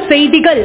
செய்திகள்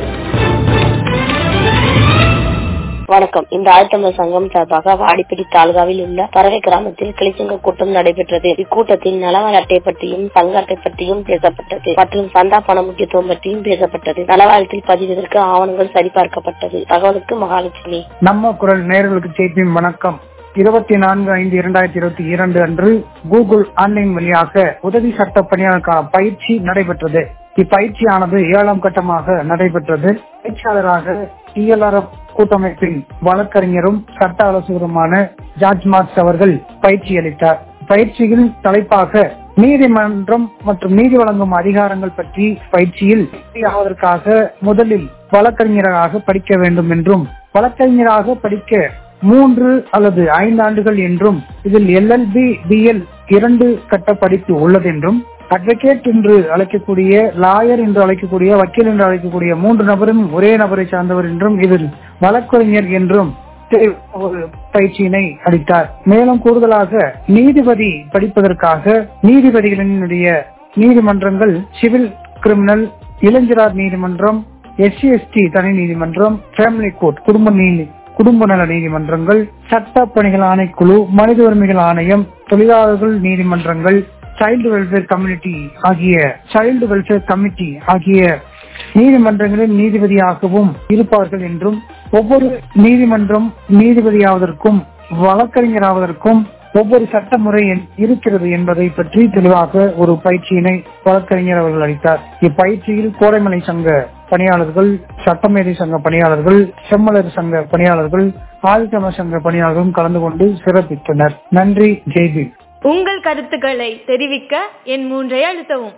வணக்கம் இந்த ஆழ்த்தமிழ் சங்கம் சார்பாக வாடிப்பட்டி தாலுகாவில் உள்ள பறவை கிராமத்தில் கிளிச்சங்க கூட்டம் நடைபெற்றது இக்கூட்டத்தில் நலவாழ் அட்டை பற்றியும் சங்க அட்டை பற்றியும் பேசப்பட்டது மற்றும் சந்தா பண முக்கியத்துவம் பற்றியும் பேசப்பட்டது நலவாழ்த்தில் பதிவதற்கு ஆவணங்கள் சரிபார்க்கப்பட்டது தகவலுக்கு மகாலட்சுமி நம்ம குரல் நேயர்களுக்கு செய்தியின் வணக்கம் இருபத்தி நான்கு ஐந்து இரண்டாயிரத்தி இருபத்தி இரண்டு அன்று கூகுள் ஆன்லைன் வழியாக உதவி சட்ட பணியாளருக்கான பயிற்சி நடைபெற்றது இப்பயிற்சியானது ஏழாம் கட்டமாக நடைபெற்றது பயிற்சியாளராக டிஎல்ஆர்எஃப் கூட்டமைப்பின் வழக்கறிஞரும் சட்ட ஆலோசகருமான ஜார்ஜ் மார்க்ஸ் அவர்கள் பயிற்சி அளித்தார் பயிற்சியின் தலைப்பாக நீதிமன்றம் மற்றும் நீதி வழங்கும் அதிகாரங்கள் பற்றி பயிற்சியில் ஆவதற்காக முதலில் வழக்கறிஞராக படிக்க வேண்டும் என்றும் வழக்கறிஞராக படிக்க மூன்று அல்லது ஐந்து ஆண்டுகள் என்றும் இதில் எல்எல்பி பிஎல் இரண்டு கட்ட படிப்பு உள்ளது என்றும் அட்வொகேட் என்று அழைக்கக்கூடிய லாயர் என்று அழைக்கக்கூடிய வக்கீல் என்று அழைக்கக்கூடிய மூன்று நபரும் ஒரே நபரை சார்ந்தவர் என்றும் இதில் வழக்கறிஞர் என்றும் ஒரு பயிற்சியினை அளித்தார் மேலும் கூடுதலாக நீதிபதி படிப்பதற்காக நீதிபதிகளினுடைய நீதிமன்றங்கள் சிவில் கிரிமினல் இளைஞரார் நீதிமன்றம் எஸ்சி எஸ்டி தனி நீதிமன்றம் ஃபேமிலி கோர்ட் குடும்ப நீதி குடும்ப நல நீதிமன்றங்கள் சட்ட பணிகள் ஆணைக்குழு மனித உரிமைகள் ஆணையம் தொழிலாளர்கள் நீதிமன்றங்கள் சைல்டு வெல்ஃபேர் கம்யூனிட்டி ஆகிய சைல்டு வெல்ஃபேர் கமிட்டி ஆகிய நீதிமன்றங்களில் நீதிபதியாகவும் இருப்பார்கள் என்றும் ஒவ்வொரு நீதிமன்றம் நீதிபதியாவதற்கும் வழக்கறிஞராவதற்கும் ஒவ்வொரு சட்ட முறை இருக்கிறது என்பதை பற்றி தெளிவாக ஒரு பயிற்சியினை வழக்கறிஞர் அவர்கள் அளித்தார் இப்பயிற்சியில் கோடைமலை சங்க பணியாளர்கள் சட்டமேதை சங்க பணியாளர்கள் செம்மலர் சங்க பணியாளர்கள் ஆதித்தமிழ் சங்க பணியாளர்களும் கலந்து கொண்டு சிறப்பித்தனர் நன்றி ஜெய்பி உங்கள் கருத்துக்களை தெரிவிக்க என் மூன்றை அழுத்தவும்